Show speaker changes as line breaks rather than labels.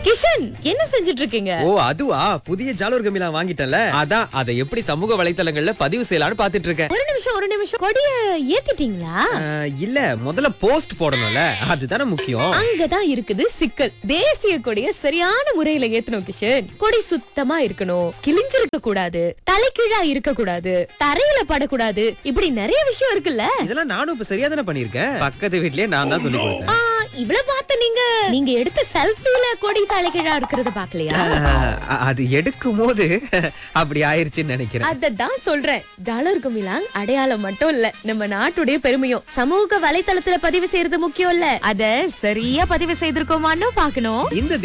கிஷன் என்ன செஞ்சுட்டு இருக்கீங்க
ஓ அதுவா புதிய ஜாலூர் கமிலா வாங்கிட்டல அதான் அதை எப்படி சமூக வலைத்தளங்கள்ல பதிவு செய்யலாம்னு பாத்துட்டு இருக்கேன்
ஒரு நிமிஷம் ஒரு நிமிஷம் கொடிய ஏத்திட்டீங்களா
அஹ், இல்ல முதல்ல போஸ்ட் போடணும்ல அதுதானே முக்கியம்
அங்கதான் இருக்குது சிக்கல் தேசிய கொடிய சரியான முறையில ஏத்தணும் கிஷன் கொடி சுத்தமா இருக்கணும் கிழிஞ்சிருக்க கூடாது தலைகீழா இருக்க கூடாது தரையில படக்கூடாது இப்படி நிறைய விஷயம் இருக்குல்ல
இதெல்லாம் நானும் இப்ப சரியா தானே பண்ணிருக்கேன் பக்கத்து வீட்லயே நான் தான் சொல்லி கொடுத்தேன்
ஆ, இவ்வளவு பார்த்த நீங்க நீங்க எடுத்த செல்ஃபில கொடி தலைகீழா இருக்கிறத பாக்கலையா
அஹ், அது எடுக்கும் போது அப்படி ஆயிருச்சுன்னு நினைக்கிறேன்
அததான் சொல்றேன் டாலர் குமிலாங் அடையாளம் மட்டும் இல்ல நம்ம நாட்டுடைய பெருமையும் சமூக வலைத்தளத்துல பதிவு செய்யறது முக்கியம் இல்ல அத சரியா பதிவு செய்திருக்கோமான்னு பாக்கணும்
இந்த